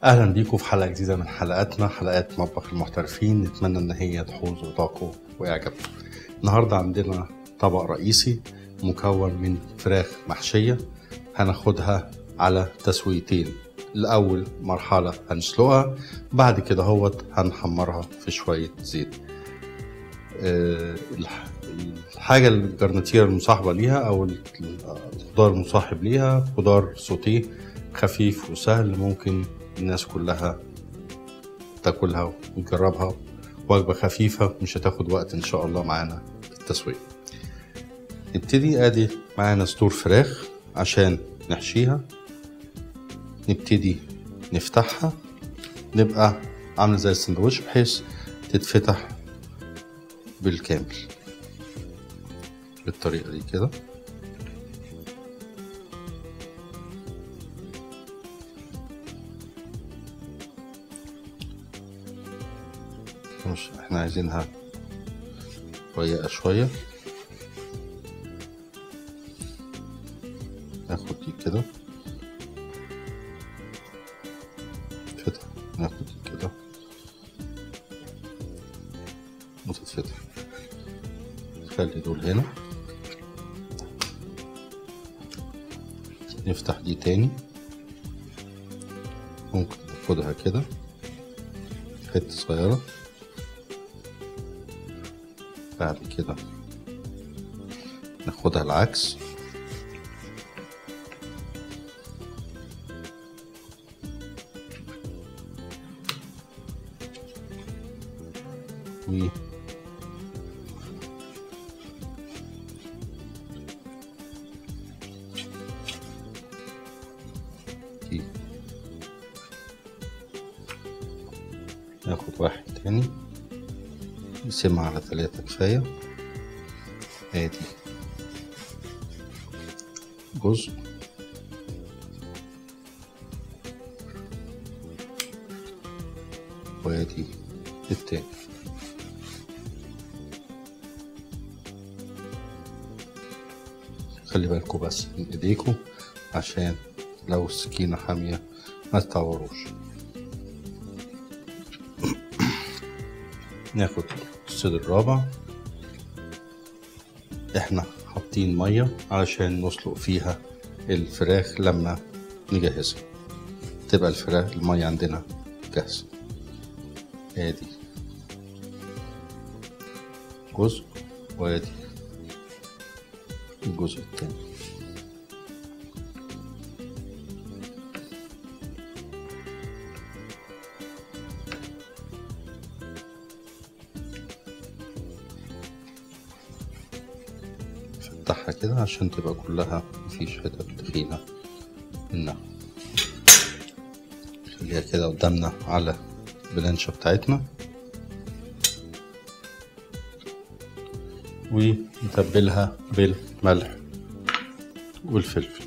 اهلا بيكم في حلقه جديده من حلقاتنا حلقات مطبخ المحترفين نتمنى ان هي تحوز رضاكم واعجابكم النهارده عندنا طبق رئيسي مكون من فراخ محشيه هناخدها على تسويتين الاول مرحله هنسلقها بعد كده هوت هنحمرها في شويه زيت آه، الح- الحاجه الجرناتير المصاحبه ليها او الخضار المصاحب ليها خضار سوتيه خفيف وسهل ممكن الناس كلها تاكلها وتجربها وجبة خفيفة مش هتاخد وقت إن شاء الله معانا في التسوية نبتدي أدي معانا صدور فراخ عشان نحشيها نبتدي نفتحها نبقى عاملة زي السندوتش بحيث تتفتح بالكامل بالطريقة دي كده مش احنا عايزينها رقيقة شوية ناخد دي كده فتح ناخد دي كده وتتفتح نخلي دول هنا نفتح دي تاني ممكن ناخدها كده حتة صغيرة بعد كده ناخدها العكس و دي. ناخد واحد تاني نقسمها على تلاتة كفاية ادي جزء وادي التاني خلي بالكوا بس من ايديكوا عشان لو السكينة حامية ما تتعوروش ناخد الصيد الرابع احنا حاطين مية علشان نسلق فيها الفراخ لما نجهزها تبقى الفراخ المية عندنا جاهزة ادي جزء وادي الجزء التاني نفتحها كده عشان تبقى كلها مفيش حتت تخينة منها خليها كده قدامنا على البلانشة بتاعتنا ونتبلها بالملح والفلفل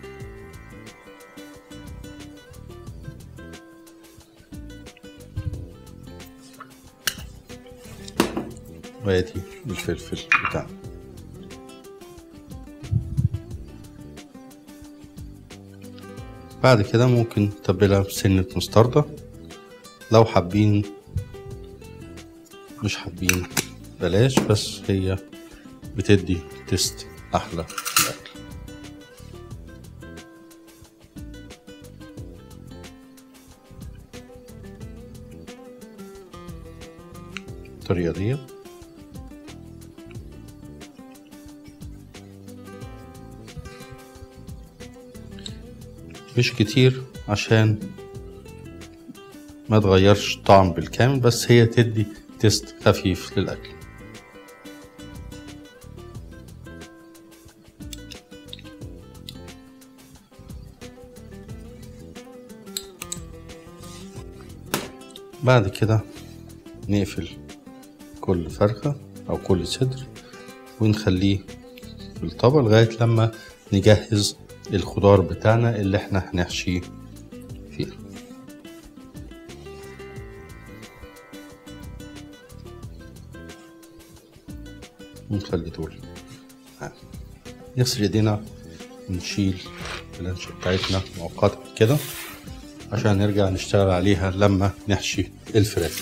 وادي الفلفل بتاعنا بعد كده ممكن نتبلها بسنة مستردة لو حابين مش حابين بلاش بس هي بتدي تيست أحلى في الأكل الطريقة دي مش كتير عشان ما تغيرش الطعم بالكامل بس هي تدي تيست خفيف للأكل بعد كده نقفل كل فرخة أو كل صدر ونخليه في الطبق لغاية لما نجهز الخضار بتاعنا اللي احنا هنحشيه فيه ونخلي دول معانا. نغسل ايدينا ونشيل اللانشة بتاعتنا مؤقتا كده عشان نرجع نشتغل عليها لما نحشي الفراخ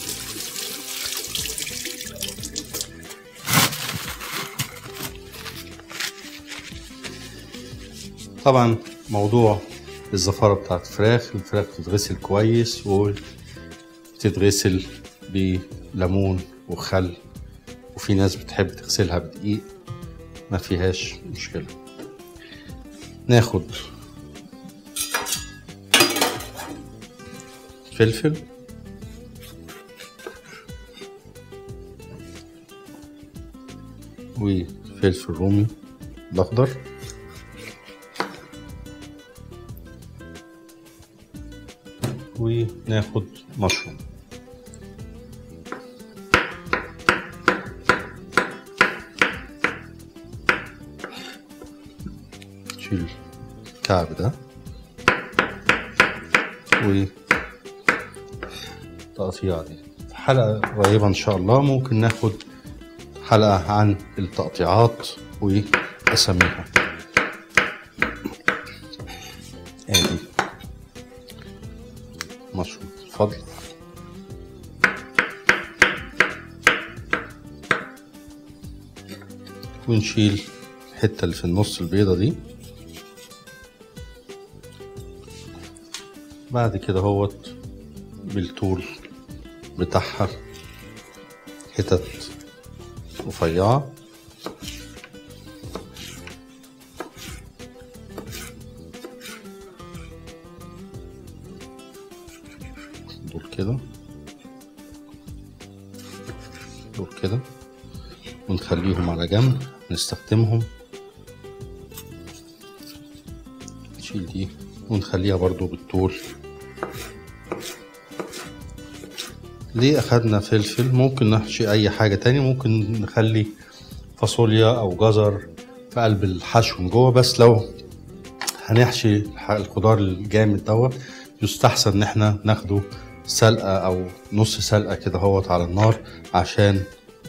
طبعا موضوع الزفارة بتاعت الفراخ الفراخ بتتغسل كويس وتتغسل بليمون وخل وفي ناس بتحب تغسلها بدقيق ما فيهاش مشكلة ناخد فلفل وفلفل رومي الأخضر وناخد مشروم نشيل الكعب ده و التقطيعة دي في حلقة قريبة إن شاء الله ممكن ناخد حلقة عن التقطيعات وأساميها ادي مشروم اتفضل ونشيل الحتة اللي في النص البيضة دي بعد كده هوت بالطول بتاعها حتت رفيعة دول كده دول كده ونخليهم على جنب نستخدمهم نشيل دي ونخليها برضو بالطول ليه أخدنا فلفل ممكن نحشي أي حاجة تاني ممكن نخلي فاصوليا أو جزر في قلب الحشو من جوه بس لو هنحشي الح- الخضار الجامد دوت يستحسن إن احنا ناخده سلقة أو نص سلقة كده هوت على النار عشان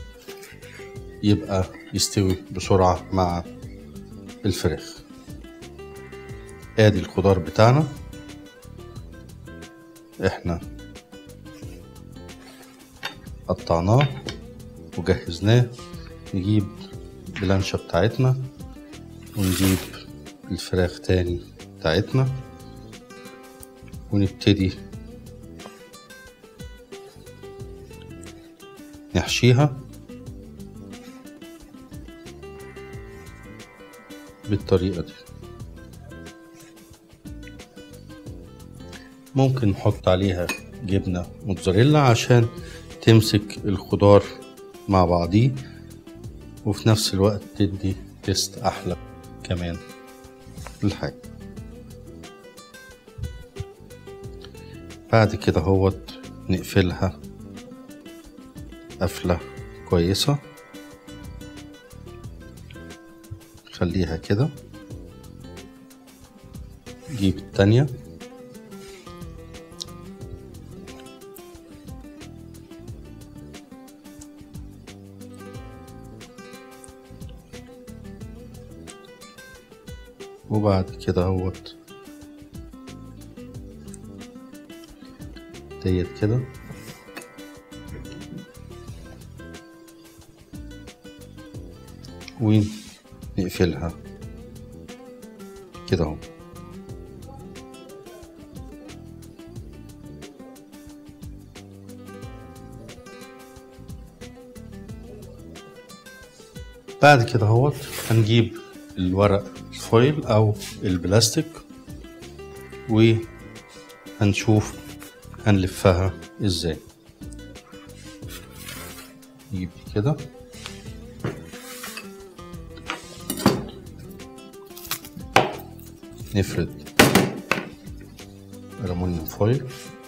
يبقى يستوي بسرعة مع الفراخ ادي الخضار بتاعنا احنا قطعناه وجهزناه نجيب بلانشة بتاعتنا ونجيب الفراخ تاني بتاعتنا ونبتدي نحشيها بالطريقة دي ممكن نحط عليها جبنة موتزاريلا عشان تمسك الخضار مع بعضيه وفي نفس الوقت تدي تيست أحلى كمان للحاجة بعد كده هوت نقفلها قفلة كويسة خليها كده جيب التانية وبعد كده هوت ديت كده ونقفلها كده اهو بعد كده اهوت هنجيب الورق الفويل او البلاستيك وهنشوف هنلفها ازاي نجيب دي كده نفرد ألمونيوم فويل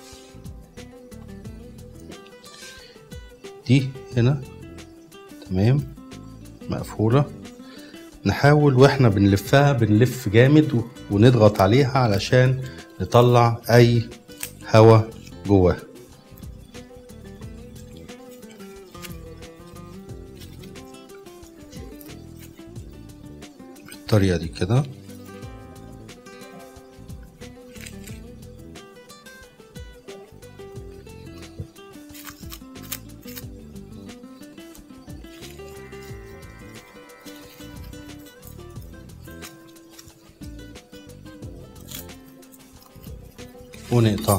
دي هنا تمام مقفولة نحاول واحنا بنلفها بنلف جامد و- ونضغط عليها علشان نطلع أي هوا جواها بالطريقة دي كده ونقطع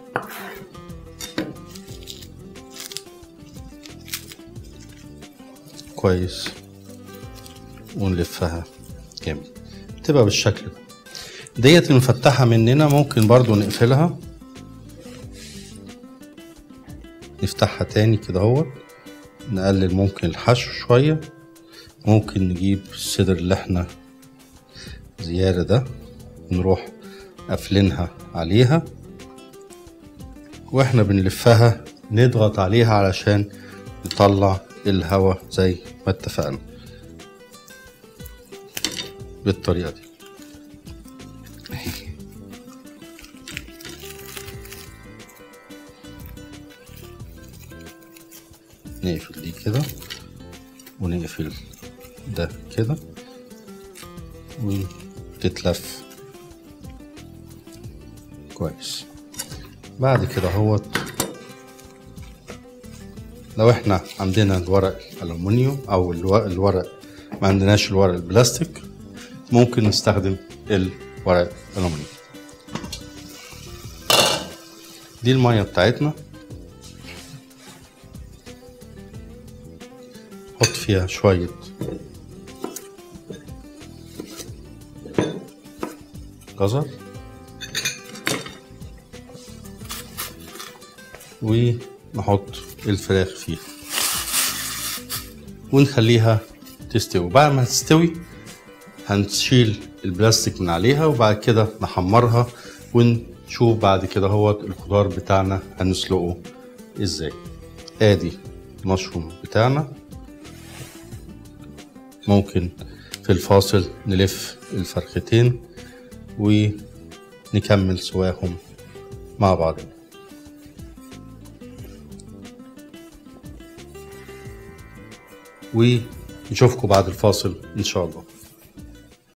كويس ونلفها جامد تبقى بالشكل ده ديت المفتحة مننا ممكن برضو نقفلها نفتحها تاني كده اهوت نقلل ممكن الحشو شوية ممكن نجيب الصدر اللي احنا زيادة ده نروح قافلينها عليها واحنا بنلفها نضغط عليها علشان نطلع الهواء زي ما اتفقنا بالطريقة دي نقفل دي كده ونقفل ده كده وتتلف كويس بعد كده اهوت لو احنا عندنا الورق الالومنيوم او الو- الورق ما عندناش الورق البلاستيك ممكن نستخدم الورق الالومنيوم دي المية بتاعتنا حط فيها شوية جزر ونحط الفراخ فيها ونخليها تستوي بعد ما تستوي هنشيل البلاستيك من عليها وبعد كده نحمرها ونشوف بعد كده هو الخضار بتاعنا هنسلقه ازاي ادي المشروم بتاعنا ممكن في الفاصل نلف الفرختين ونكمل سواهم مع بعض ونشوفكم بعد الفاصل ان شاء الله